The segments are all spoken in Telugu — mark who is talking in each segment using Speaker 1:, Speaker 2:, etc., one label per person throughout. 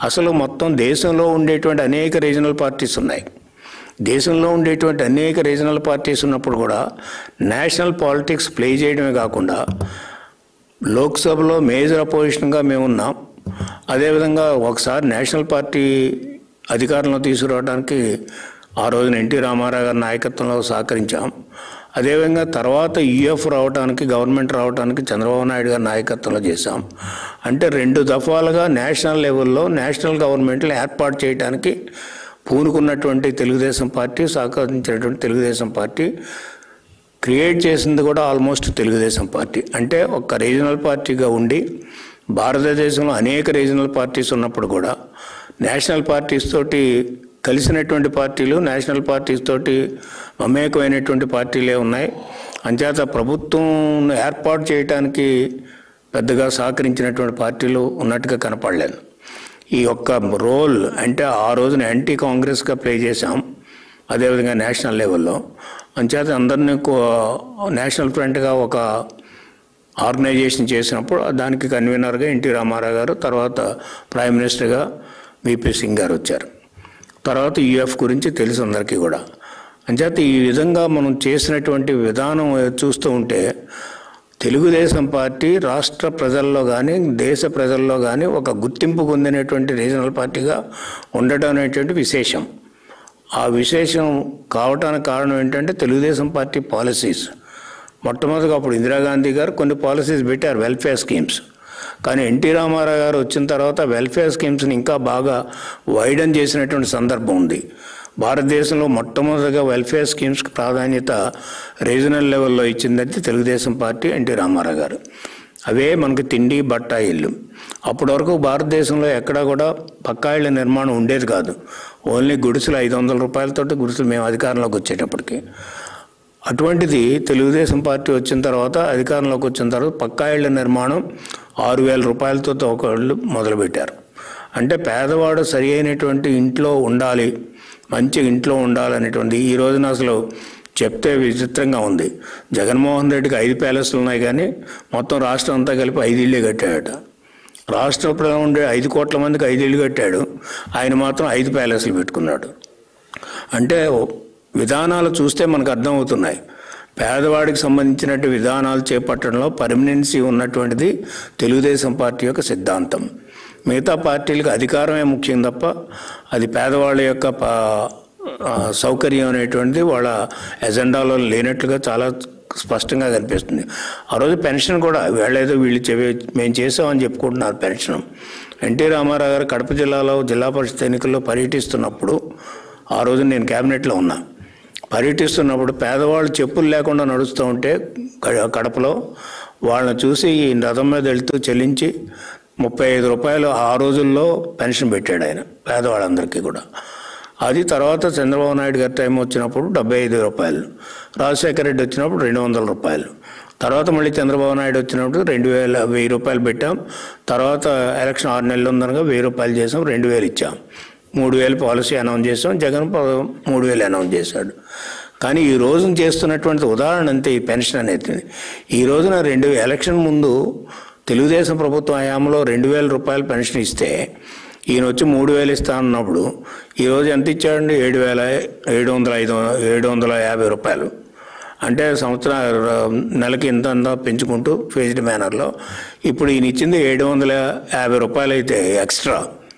Speaker 1: అసలు మొత్తం దేశంలో ఉండేటువంటి అనేక రీజనల్ పార్టీస్ ఉన్నాయి దేశంలో ఉండేటువంటి అనేక రీజనల్ పార్టీస్ ఉన్నప్పుడు కూడా నేషనల్ పాలిటిక్స్ ప్లే చేయడమే కాకుండా లోక్సభలో మేజర్ అపోజిషన్గా మేము ఉన్నాం అదేవిధంగా ఒకసారి నేషనల్ పార్టీ అధికారంలో తీసుకురావడానికి ఆ రోజున ఎన్టీ రామారావు గారి నాయకత్వంలో సహకరించాం అదేవిధంగా తర్వాత యూఎఫ్ రావడానికి గవర్నమెంట్ రావడానికి చంద్రబాబు నాయుడు గారి నాయకత్వంలో చేశాం అంటే రెండు దఫాలుగా నేషనల్ లెవెల్లో నేషనల్ గవర్నమెంట్లు ఏర్పాటు చేయడానికి పూనుకున్నటువంటి తెలుగుదేశం పార్టీ సహకరించినటువంటి తెలుగుదేశం పార్టీ క్రియేట్ చేసింది కూడా ఆల్మోస్ట్ తెలుగుదేశం పార్టీ అంటే ఒక రీజనల్ పార్టీగా ఉండి భారతదేశంలో అనేక రీజనల్ పార్టీస్ ఉన్నప్పుడు కూడా నేషనల్ పార్టీస్ తోటి కలిసినటువంటి పార్టీలు నేషనల్ పార్టీస్ తోటి మమేకమైనటువంటి పార్టీలే ఉన్నాయి అంచేత ప్రభుత్వం ఏర్పాటు చేయడానికి పెద్దగా సహకరించినటువంటి పార్టీలు ఉన్నట్టుగా కనపడలేదు ఈ యొక్క రోల్ అంటే ఆ రోజున యాంటీ కాంగ్రెస్గా ప్లే చేశాం అదేవిధంగా నేషనల్ లెవెల్లో అంచేత అందరినీ కో- నేషనల్ ఫ్రంట్గా ఒక ఆర్గనైజేషన్ చేసినప్పుడు దానికి కన్వీనర్గా ఎన్టీ రామారావు గారు తర్వాత ప్రైమ్ మినిస్టర్గా విపి సింగ్ గారు వచ్చారు తర్వాత యుఎఫ్ గురించి తెలుసు అందరికీ కూడా అంచేత ఈ విధంగా మనం చేసినటువంటి విధానం చూస్తూ ఉంటే తెలుగుదేశం పార్టీ రాష్ట్ర ప్రజల్లో కానీ దేశ ప్రజల్లో కానీ ఒక గుర్తింపు పొందినటువంటి రీజనల్ పార్టీగా ఉండటం అనేటువంటి విశేషం ఆ విశేషం కావటానికి కారణం ఏంటంటే తెలుగుదేశం పార్టీ పాలసీస్ మొట్టమొదటిగా అప్పుడు ఇందిరాగాంధీ గారు కొన్ని పాలసీస్ పెట్టారు వెల్ఫేర్ స్కీమ్స్ కానీ ఎన్టీ రామారావు గారు వచ్చిన తర్వాత వెల్ఫేర్ స్కీమ్స్ని ఇంకా బాగా వైడన్ చేసినటువంటి సందర్భం ఉంది భారతదేశంలో మొట్టమొదటిగా వెల్ఫేర్ స్కీమ్స్కి ప్రాధాన్యత రీజనల్ లెవెల్లో ఇచ్చిందంటే తెలుగుదేశం పార్టీ ఎన్టీ రామారావు గారు అవే మనకి తిండి బట్ట ఇల్లు అప్పటి వరకు భారతదేశంలో ఎక్కడా కూడా పక్కా ఇళ్ళ నిర్మాణం ఉండేది కాదు ఓన్లీ గుడిసెలు ఐదు వందల రూపాయలతోటి గుడిసెలు మేము అధికారంలోకి వచ్చేటప్పటికి అటువంటిది తెలుగుదేశం పార్టీ వచ్చిన తర్వాత అధికారంలోకి వచ్చిన తర్వాత పక్కా ఇళ్ళ నిర్మాణం ఆరు వేల రూపాయలతో ఒకళ్ళు మొదలుపెట్టారు అంటే పేదవాడు సరి అయినటువంటి ఇంట్లో ఉండాలి మంచి ఇంట్లో ఉండాలనేటువంటి ఈ రోజున అసలు చెప్తే విచిత్రంగా ఉంది జగన్మోహన్ రెడ్డికి ఐదు ప్యాలెస్లు ఉన్నాయి కానీ మొత్తం రాష్ట్రం అంతా కలిపి ఐదు ఇళ్ళే కట్టాడట రాష్ట్రంలో ఉండే ఐదు కోట్ల మందికి ఐదు ఇళ్ళు కట్టాడు ఆయన మాత్రం ఐదు ప్యాలెస్లు పెట్టుకున్నాడు అంటే విధానాలు చూస్తే మనకు అర్థమవుతున్నాయి పేదవాడికి సంబంధించినట్టు విధానాలు చేపట్టడంలో పర్మనెన్సీ ఉన్నటువంటిది తెలుగుదేశం పార్టీ యొక్క సిద్ధాంతం మిగతా పార్టీలకు అధికారమే ముఖ్యం తప్ప అది పేదవాళ్ళ యొక్క ప- ఆ, సౌకర్యం అనేటువంటిది వాళ్ళ ఎజెండాలో లేనట్లుగా చాలా స్పష్టంగా కనిపిస్తుంది ఆ రోజు పెన్షన్ కూడా వీళ్ళేదో వీళ్ళు చెవి మేము చేసామని చెప్పుకుంటున్నారు పెన్షన్ ఎన్టీ రామారావు గారు కడప జిల్లాలో జిల్లా పరిషత్ ఎన్నికల్లో పర్యటిస్తున్నప్పుడు ఆ రోజు నేను క్యాబినెట్లో ఉన్నా పర్యటిస్తున్నప్పుడు పేదవాళ్ళు చెప్పులు లేకుండా నడుస్తూ ఉంటే క- కడపలో వాళ్ళని చూసి ఈ రథం మీద వెళ్తూ చెల్లించి ముప్పై ఐదు రూపాయలు ఆ రోజుల్లో పెన్షన్ పెట్టాడు ఆయన పేదవాళ్ళందరికీ కూడా అది తర్వాత చంద్రబాబు నాయుడు గారి టైం వచ్చినప్పుడు డెబ్బై ఐదు రూపాయలు రాజశేఖర రెడ్డి వచ్చినప్పుడు రెండు వందల రూపాయలు తర్వాత మళ్ళీ చంద్రబాబు నాయుడు వచ్చినప్పుడు రెండు వేల వెయ్యి రూపాయలు పెట్టాం తర్వాత ఎలక్షన్ ఆరు నెలలు ఉందనగా వెయ్యి రూపాయలు చేసాం రెండు వేలు ఇచ్చాం మూడు వేలు పాలసీ అనౌన్స్ చేసాం జగన్ ప- మూడు వేలు అనౌన్స్ చేశాడు కానీ ఈ రోజున చేస్తున్నటువంటి ఉదాహరణ అంతే ఈ పెన్షన్ అనేది ఈ రోజున రెండు ఎలక్షన్ ముందు తెలుగుదేశం ప్రభుత్వం హయాంలో రెండు వేల రూపాయలు పెన్షన్ ఇస్తే ఈయన వచ్చి మూడు వేలు ఇస్తా అన్నప్పుడు ఈరోజు ఎంత ఇచ్చాడండి ఏడు వేల ఏడు వందల ఐదు ఏడు వందల యాభై రూపాయలు అంటే సంవత్సరం నెలకి ఇంత అంత పెంచుకుంటూ ఫేజ్డ్ మేనర్లో ఇప్పుడు ఈయన ఇచ్చింది ఏడు వందల యాభై రూపాయలు అయితే ఎక్స్ట్రా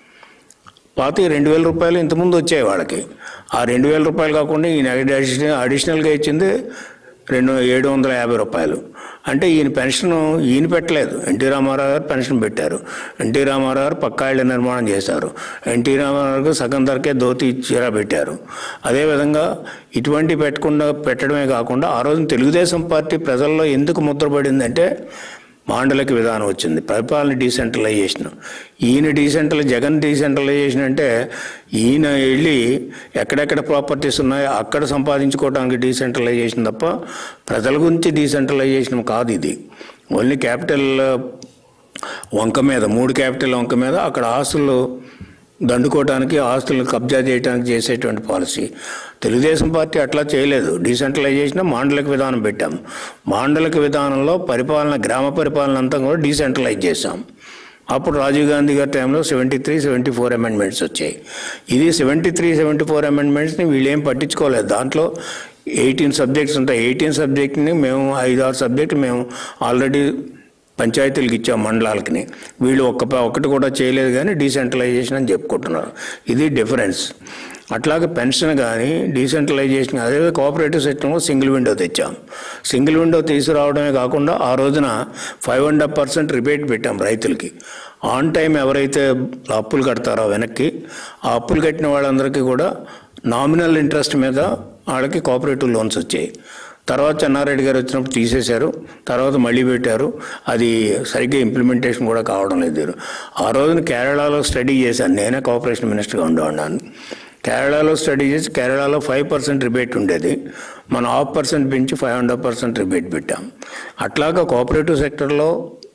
Speaker 1: పాత రెండు వేల రూపాయలు ఇంతకుముందు వచ్చాయి వాళ్ళకి ఆ రెండు వేల రూపాయలు కాకుండా ఈయన అడిషనల్ అడిషనల్గా ఇచ్చింది రెండు ఏడు వందల యాభై రూపాయలు అంటే ఈయన పెన్షన్ ఈయన పెట్టలేదు ఎన్టీ రామారావు గారు పెన్షన్ పెట్టారు ఎన్టీ రామారావు గారు పక్కా ఇళ్ళ నిర్మాణం చేశారు ఎన్టీ రామారావు గారు సగం ధరకే ధోతి చీర పెట్టారు అదేవిధంగా ఇటువంటి పెట్టకుండా పెట్టడమే కాకుండా ఆ రోజున తెలుగుదేశం పార్టీ ప్రజల్లో ఎందుకు ముద్రపడిందంటే మాండలిక విధానం వచ్చింది పరిపాలన డీసెంట్రలైజేషన్ ఈయన డీసెంట్రల్ జగన్ డీసెంట్రలైజేషన్ అంటే ఈయన వెళ్ళి ఎక్కడెక్కడ ప్రాపర్టీస్ ఉన్నాయో అక్కడ సంపాదించుకోవడానికి డీసెంట్రలైజేషన్ తప్ప ప్రజల గురించి డీసెంట్రలైజేషన్ కాదు ఇది ఓన్లీ క్యాపిటల్ వంక మీద మూడు క్యాపిటల్ వంక మీద అక్కడ ఆస్తులు దండుకోవడానికి ఆస్తులను కబ్జా చేయడానికి చేసేటువంటి పాలసీ తెలుగుదేశం పార్టీ అట్లా చేయలేదు డీసెంట్రలైజేషన్ మాండలిక విధానం పెట్టాం మాండలిక విధానంలో పరిపాలన గ్రామ పరిపాలన అంతా కూడా డీసెంట్రలైజ్ చేశాం అప్పుడు రాజీవ్ గాంధీ గారి టైంలో seventy three seventy four amendments వచ్చాయి ఇది సెవెంటీ త్రీ సెవెంటీ ఫోర్ అమెండ్మెంట్స్ని వీళ్ళు ఏం పట్టించుకోలేదు దాంట్లో ఎయిటీన్ సబ్జెక్ట్స్ ఉంటాయి ఎయిటీన్ సబ్జెక్ట్ని మేము ఐదు ఆరు సబ్జెక్టులు మేము ఆల్రెడీ పంచాయతీలకు ఇచ్చాం మండలాలకి వీళ్ళు ఒక్క ప- ఒక్కటి కూడా చేయలేదు కానీ డీసెంట్రలైజేషన్ అని చెప్పుకుంటున్నారు ఇది డిఫరెన్స్ అట్లాగే పెన్షన్ కానీ డీసెంట్రలైజేషన్ అదే కోఆపరేటివ్ సెక్టర్లో సింగిల్ విండో తెచ్చాం సింగిల్ విండో తీసుకురావడమే కాకుండా ఆ రోజున five and half percent rebate పెట్టాం రైతులకి ఆన్ టైం ఎవరైతే అప్పులు కడతారో వెనక్కి ఆ అప్పులు కట్టిన వాళ్ళందరికీ కూడా నామినల్ ఇంట్రెస్ట్ మీద వాళ్ళకి కోఆపరేటివ్ లోన్స్ వచ్చాయి తర్వాత చెన్నారెడ్డి గారు వచ్చినప్పుడు తీసేశారు తర్వాత మళ్ళీ పెట్టారు అది సరిగ్గా ఇంప్లిమెంటేషన్ కూడా కావడం లేదు ఆ రోజున కేరళలో స్టడీ చేశాను నేనే కోఆపరేషన్ మినిస్టర్గా ఉండేవాడినాను కేరళలో స్టడీ చేసి కేరళలో ఫైవ్ పర్సెంట్ రిబేట్ ఉండేది మనం హాఫ్ పర్సెంట్ పెంచి five and half percent rebate పెట్టాం అట్లాగా కోఆపరేటివ్ సెక్టర్లో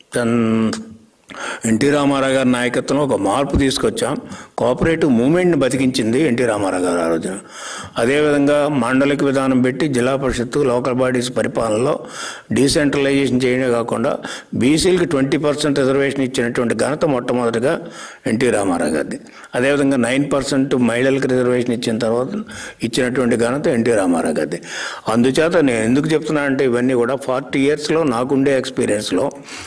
Speaker 1: తన్- ఎన్టీ రామారావు గారి నాయకత్వంలో ఒక మార్పు తీసుకొచ్చాం కోఆపరేటివ్ మూమెంట్ని బతికించింది ఎన్టీ రామారావు గారు ఆ రోజున అదేవిధంగా మాండలిక విధానం పెట్టి జిల్లా పరిషత్తు లోకల్ బాడీస్ పరిపాలనలో డీసెంట్రలైజేషన్ చేయడమే కాకుండా బీసీలకి ట్వంటీ పర్సెంట్ రిజర్వేషన్ ఇచ్చినటువంటి ఘనత మొట్టమొదటిగా ఎన్టీ రామారావు గారిది అదేవిధంగా నైన్ పర్సెంట్ మహిళలకు రిజర్వేషన్ ఇచ్చిన తర్వాత ఇచ్చినటువంటి ఘనత ఎన్టీ రామారావు గారిది అందుచేత నేను ఎందుకు చెప్తున్నా అంటే ఇవన్నీ కూడా ఫార్టీ ఇయర్స్లో నాకుండే ఎక్స్పీరియన్స్లో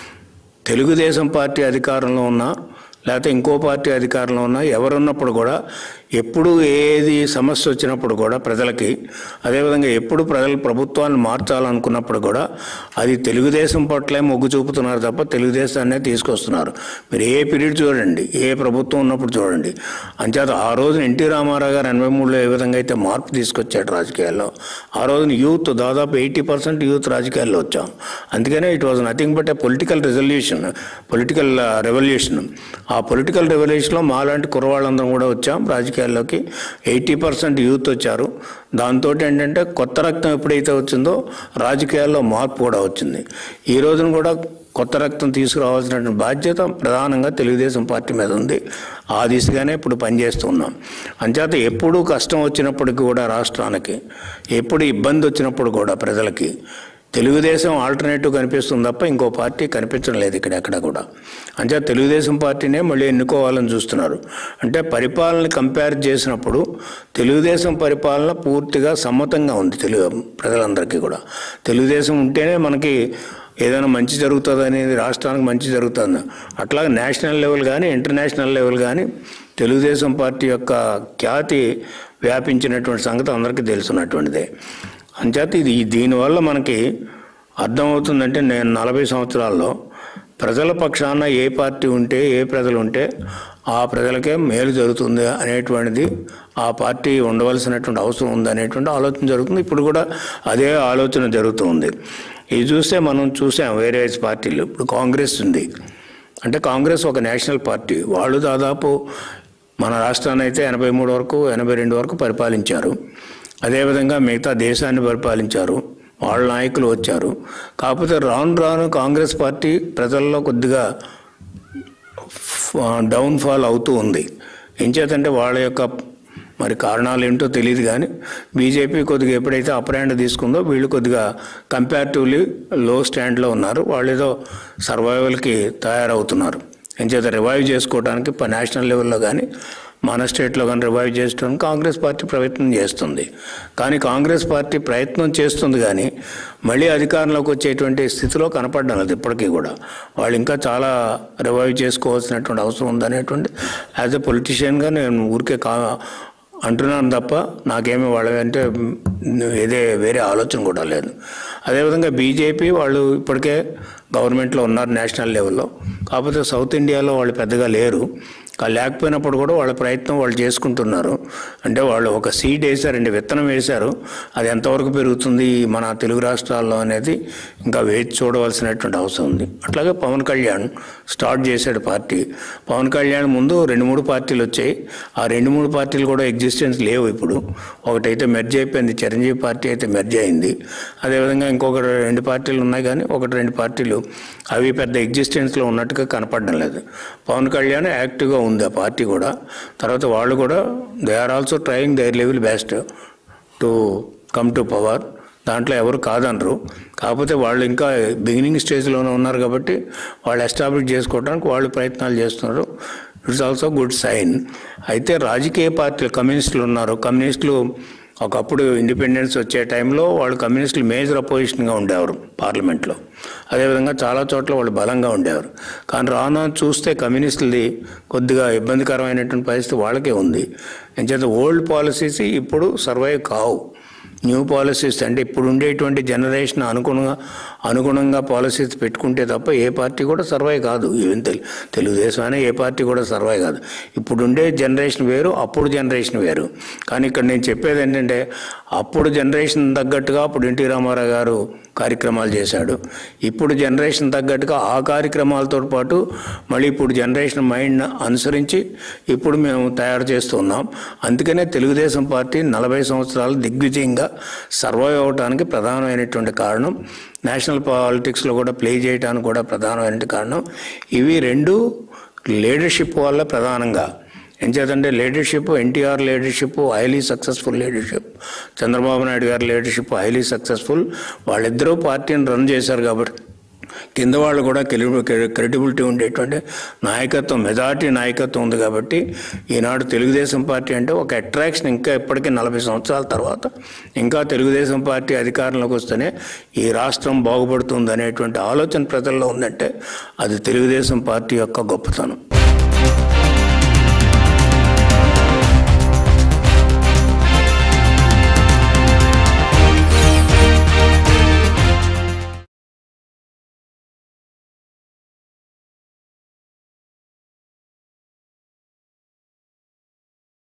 Speaker 1: తెలుగుదేశం పార్టీ అధికారంలో ఉన్నా లేకపోతే ఇంకో పార్టీ అధికారంలో ఉన్నా ఎవరున్నప్పుడు కూడా ఎప్పుడు ఏది సమస్య వచ్చినప్పుడు కూడా ప్రజలకి అదేవిధంగా ఎప్పుడు ప్రజలు ప్రభుత్వాన్ని మార్చాలనుకున్నప్పుడు కూడా అది తెలుగుదేశం పట్లే మొగ్గు చూపుతున్నారు తప్ప తెలుగుదేశాన్నే తీసుకొస్తున్నారు మీరు ఏ పీరియడ్ చూడండి ఏ ప్రభుత్వం ఉన్నప్పుడు చూడండి అంచేత ఆ రోజున ఎన్టీ రామారావు గారు ఎనభై మూడులో ఏ విధంగా అయితే మార్పు తీసుకొచ్చాడు రాజకీయాల్లో ఆ రోజున యూత్ దాదాపు ఎయిటీ పర్సెంట్ యూత్ రాజకీయాల్లో వచ్చాం అందుకనే it was nothing but a political resolution political revolution ఆ పొలిటికల్ రెవల్యూషన్లో మాలాంటి కుర్రవాళ్ళందరం కూడా వచ్చాం రాజకీయాల్లోకి ఎయిటీ పర్సెంట్ యూత్ వచ్చారు దాంతో ఏంటంటే కొత్త రక్తం ఎప్పుడైతే వచ్చిందో రాజకీయాల్లో మార్పు కూడా వచ్చింది ఈ రోజున కూడా కొత్త రక్తం తీసుకురావాల్సినటువంటి బాధ్యత ప్రధానంగా తెలుగుదేశం పార్టీ మీద ఉంది ఆ దిశగానే ఇప్పుడు పనిచేస్తున్నాం అంచేత ఎప్పుడు కష్టం వచ్చినప్పటికీ కూడా రాష్ట్రానికి ఎప్పుడు ఇబ్బంది వచ్చినప్పుడు కూడా ప్రజలకి తెలుగుదేశం ఆల్టర్నేటివ్ కనిపిస్తుంది తప్ప ఇంకో పార్టీ కనిపించడం లేదు ఇక్కడ ఎక్కడ కూడా అంటే తెలుగుదేశం పార్టీనే మళ్ళీ ఎన్నుకోవాలని చూస్తున్నారు అంటే పరిపాలన కంపేర్ చేసినప్పుడు తెలుగుదేశం పరిపాలన పూర్తిగా సమ్మతంగా ఉంది తెలుగు ప్రజలందరికీ కూడా తెలుగుదేశం ఉంటేనే మనకి ఏదైనా మంచి జరుగుతుంది అనేది రాష్ట్రానికి మంచి జరుగుతుంది అట్లాగే నేషనల్ లెవెల్ కానీ ఇంటర్నేషనల్ లెవెల్ కానీ తెలుగుదేశం పార్టీ యొక్క ఖ్యాతి వ్యాపించినటువంటి సంగతి అందరికీ తెలుసున్నటువంటిదే అంచేత ఇది దీనివల్ల మనకి అర్థమవుతుందంటే నేను నలభై సంవత్సరాల్లో ప్రజల పక్షాన ఏ పార్టీ ఉంటే ఏ ప్రజలు ఉంటే ఆ ప్రజలకే మేలు జరుగుతుంది అనేటువంటిది ఆ పార్టీ ఉండవలసినటువంటి అవసరం ఉంది అనేటువంటి ఆలోచన జరుగుతుంది ఇప్పుడు కూడా అదే ఆలోచన జరుగుతుంది ఇది చూస్తే మనం చూసాం వేరే పార్టీలు ఇప్పుడు కాంగ్రెస్ ఉంది అంటే కాంగ్రెస్ ఒక నేషనల్ పార్టీ వాళ్ళు దాదాపు మన రాష్ట్రాన్ని అయితే ఎనభై మూడు వరకు ఎనభై రెండు వరకు పరిపాలించారు అదేవిధంగా మిగతా దేశాన్ని పరిపాలించారు వాళ్ళ నాయకులు వచ్చారు కాకపోతే రాను రాను కాంగ్రెస్ పార్టీ ప్రజల్లో కొద్దిగా డౌన్ ఫాల్ అవుతూ ఉంది ఏం చేతంటే వాళ్ళ యొక్క మరి కారణాలు ఏంటో తెలియదు కానీ బీజేపీ కొద్దిగా ఎప్పుడైతే అప్పర్ హ్యాండ్ తీసుకుందో వీళ్ళు కొద్దిగా కంపారిటివ్లీ లో స్టాండ్లో ఉన్నారు వాళ్ళు ఏదో సర్వైవల్కి తయారవుతున్నారు ఏం చేత రివైవ్ చేసుకోవడానికి ప- నేషనల్ లెవెల్లో కానీ మన స్టేట్లో కానీ రివైవ్ చేసుకోవడానికి కాంగ్రెస్ పార్టీ ప్రయత్నం చేస్తుంది కానీ కాంగ్రెస్ పార్టీ ప్రయత్నం చేస్తుంది కానీ మళ్ళీ అధికారంలోకి వచ్చేటువంటి స్థితిలో కనపడడం లేదు ఇప్పటికీ కూడా వాళ్ళు ఇంకా చాలా రివైవ్ చేసుకోవాల్సినటువంటి అవసరం ఉందనేటువంటి యాజ్ ఎ పొలిటీషియన్గా నేను ఊరికే కా అంటున్నాను తప్ప నాకేమి వాళ్ళ అంటే ఇదే వేరే ఆలోచన కూడా లేదు అదేవిధంగా బీజేపీ వాళ్ళు ఇప్పటికే గవర్నమెంట్లో ఉన్నారు నేషనల్ లెవెల్లో కాకపోతే సౌత్ ఇండియాలో వాళ్ళు పెద్దగా లేరు కా- లేకపోయినప్పుడు కూడా వాళ్ళ ప్రయత్నం వాళ్ళు చేసుకుంటున్నారు అంటే వాళ్ళు ఒక సీడ్ వేశారండి విత్తనం వేశారు అది ఎంతవరకు పెరుగుతుంది మన తెలుగు రాష్ట్రాల్లో అనేది ఇంకా వేచి చూడవలసినటువంటి అవసరం ఉంది అట్లాగే పవన్ కళ్యాణ్ స్టార్ట్ చేశాడు పార్టీ పవన్ కళ్యాణ్ ముందు రెండు మూడు పార్టీలు వచ్చాయి ఆ రెండు మూడు పార్టీలు కూడా ఎగ్జిస్టెన్స్ లేవు ఇప్పుడు ఒకటైతే మెర్జ్ అయిపోయింది చిరంజీవి పార్టీ అయితే మెర్జ్ అయింది అదేవిధంగా ఇంకొక రెండు పార్టీలు ఉన్నాయి కానీ ఒకటి రెండు పార్టీలు అవి పెద్ద ఎగ్జిస్టెన్స్లో ఉన్నట్టుగా కనపడడం లేదు పవన్ కళ్యాణ్ యాక్టివ్గా ఉంది ఆ పార్టీ కూడా తర్వాత వాళ్ళు కూడా they are also trying their level best to come to power దాంట్లో ఎవరు కాదనరు కాకపోతే వాళ్ళు ఇంకా బిగినింగ్ స్టేజ్లోనే ఉన్నారు కాబట్టి వాళ్ళు ఎస్టాబ్లిష్ చేసుకోవడానికి వాళ్ళు ప్రయత్నాలు చేస్తున్నారు ఇట్స్ ఆల్సో గుడ్ సైన్ అయితే రాజకీయ పార్టీలు కమ్యూనిస్టులు ఉన్నారు కమ్యూనిస్టులు ఒకప్పుడు ఇండిపెండెన్స్ వచ్చే టైంలో వాళ్ళు కమ్యూనిస్టులు మేజర్ అపోజిషన్గా ఉండేవారు పార్లమెంట్లో అదేవిధంగా చాలా చోట్ల వాళ్ళు బలంగా ఉండేవారు కానీ రాను చూస్తే కమ్యూనిస్టులది కొద్దిగా ఇబ్బందికరమైనటువంటి పరిస్థితి వాళ్ళకే ఉంది ఎంచేత ఓల్డ్ పాలసీస్ ఇప్పుడు సర్వైవ్ కావు న్యూ పాలసీస్ అంటే ఇప్పుడు ఉండేటువంటి జనరేషన్ అనుగుణంగా అనుగుణంగా పాలసీస్ పెట్టుకుంటే తప్ప ఏ పార్టీ కూడా సర్వైవ్ కాదు ఈవెన్ తెలు తెలుగుదేశం అనే ఏ పార్టీ కూడా సర్వైవ్ కాదు ఇప్పుడు ఉండే జనరేషన్ వేరు అప్పుడు జనరేషన్ వేరు కానీ ఇక్కడ నేను చెప్పేది ఏంటంటే అప్పుడు జనరేషన్ తగ్గట్టుగా అప్పుడు ఎన్టీ రామారావు గారు కార్యక్రమాలు చేశాడు ఇప్పుడు జనరేషన్ తగ్గట్టుగా ఆ కార్యక్రమాలతో పాటు మళ్ళీ ఇప్పుడు జనరేషన్ మైండ్ అనుసరించి ఇప్పుడు మేము తయారు చేస్తున్నాం అందుకనే తెలుగుదేశం పార్టీ నలభై సంవత్సరాలు దిగ్విజయంగా సర్వైవ్ అవడానికి ప్రధానమైనటువంటి కారణం నేషనల్ పాలిటిక్స్లో కూడా ప్లే చేయడానికి కూడా ప్రధానమైన కారణం ఇవి రెండు లీడర్షిప్ వల్ల ప్రధానంగా ఎంచేతంటే leadership NTR leadership highly successful leadership Chandrababu Naidu గారి లీడర్షిప్ హైలీ సక్సెస్ఫుల్ వాళ్ళిద్దరూ పార్టీని రన్ చేశారు కాబట్టి కింద వాళ్ళు కూడా క్రెడిబిలిటీ ఉండేటువంటి నాయకత్వం మెజార్టీ నాయకత్వం ఉంది కాబట్టి ఈనాడు తెలుగుదేశం పార్టీ అంటే ఒక అట్రాక్షన్ ఇంకా ఇప్పటికీ నలభై సంవత్సరాల తర్వాత ఇంకా తెలుగుదేశం పార్టీ అధికారంలోకి వస్తేనే ఈ రాష్ట్రం బాగుపడుతుంది అనేటువంటి ఆలోచన ప్రజల్లో ఉందంటే అది తెలుగుదేశం పార్టీ యొక్క గొప్పతనం